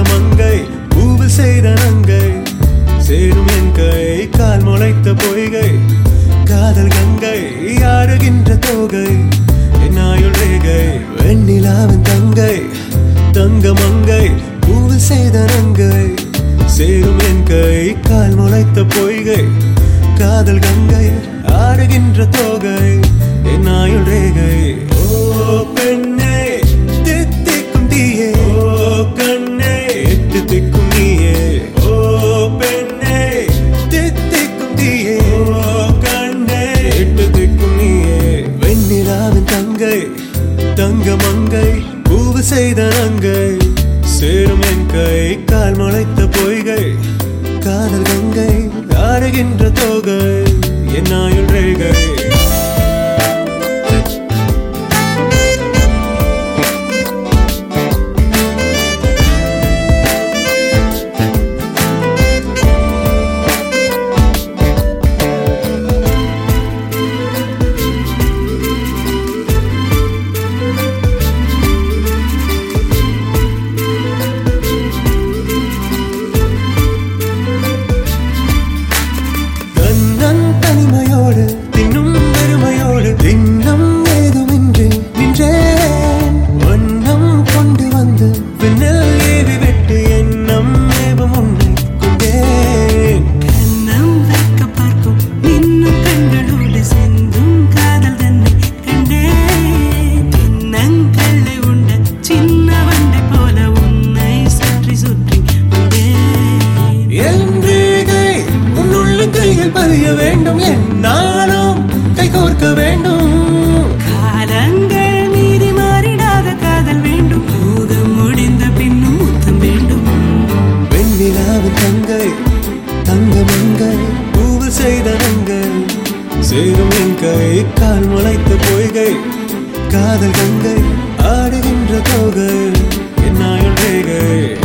மங்கை பூவில் செய்த நங்கை சேரும் என் கை கால் முளைத்த பொய்கை காதல் கங்கை ஆடுகின்ற தோகை என் ஆயுள் ரேகை வெண்ணிலாவின் தங்கை தங்க மங்கை பூவில் செய்த நங்கை சேரும் என் கை கால் முளைத்த பொய்கை காதல் கங்கை ஆடுகின்ற தோகை என் ஆயுள் ரேகை ஓ பெண்ணே தித்திக்கும் தீயே ஓ கண்ணே எட்டு திக்கும் நீயே ஓ பெண்ணே தித்திக்கும் தீயே ஓ கண்ணே எட்டு திக்கும் நீயே வெண்ணிலாவின் தங்கை தங்க மங்கை பூவு செய்த நங்கை சேரும் என் கை கால் முளைத்த பொய்கை காதல் கங்கை ஆடுகின்ற தோகை என் ஆயுள் ரேகை தன்னன் தனிமையோடு தின்னும் வெறுமையோடு தின்னம் ஏதுமின்றி நின்றேன் வண்ணம் கொண்டு வந்து பின்னல் ஏவி விட்டு எண்ணம் ஏவம் உன்னை கொண்டேன் கண்ணம் வைக்க பார்க்கும் மின்னும் கண்களோடு சென்றும் காதல் தன்னை கண்டேன் தென்னங்கல்லை உண்ட சின்ன வண்டை போல உன்னை சுற்றி சுற்றி வந்தேன் என் ரேகை உன் உள்ளங்கையில் பதிய வேண்டும் என் நானும் கை கோர்க்க வேண்டும் காலங்கள் மீறி மாறிடாத காதல் வேண்டும் மோகம் முடிந்த பின்னும் முத்தம் வேண்டும் வெண்ணிலாவின் தங்கை தங்க மங்கை பூவு செய்த நங்கை சேரும் என் கை கால் முளைத்த பொய்கை காதல் கங்கை ஆடுகின்ற தோகை என் ஆயுள் ரேகை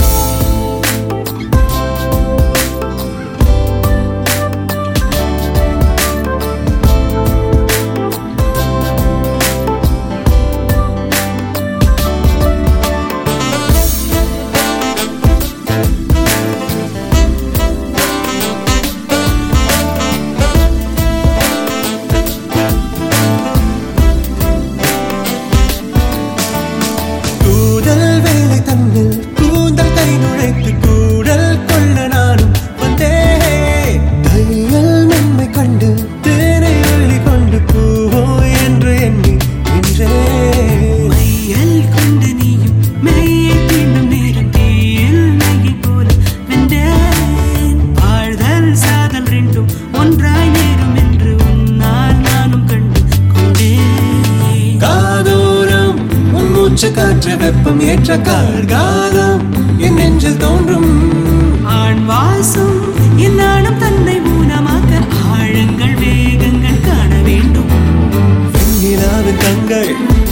கூதல் வேலை தன்னில் கூந்தல் கை நுழைத்து கூடல் கொள்ள நானும் வந்தேன் தையல் மென்மை கண்டு தேனை அள்ளி கொண்டு பூவோ என்று எண்ணி நின்றேன் மையல் கொண்டு நீயும் மெய்யை தீண்டும் நேரம் தீயில் நகை போல வென்றேன் வாழ்தல் சாதல் ரெண்டும் ஒன்றாய் நேரும் என்று உன்னால் நானும் கண்டு கொண்டேன் காதோரம் உன் மூச்சு காற்று வெப்பம் ஏற்ற கார்காலம் என் நெஞ்சில் தோன்றும் ஆண் வாசம் என் நாணம் தன்னை ஊனமாக்க ஆழங்கள் வேகங்கள் காண வேண்டும் வெண்ணிலாவின் தங்கை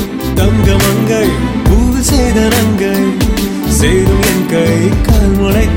தங்க மங்கை பூவு செய்த நங்கை சேரும் என் கை கால் முளைத்த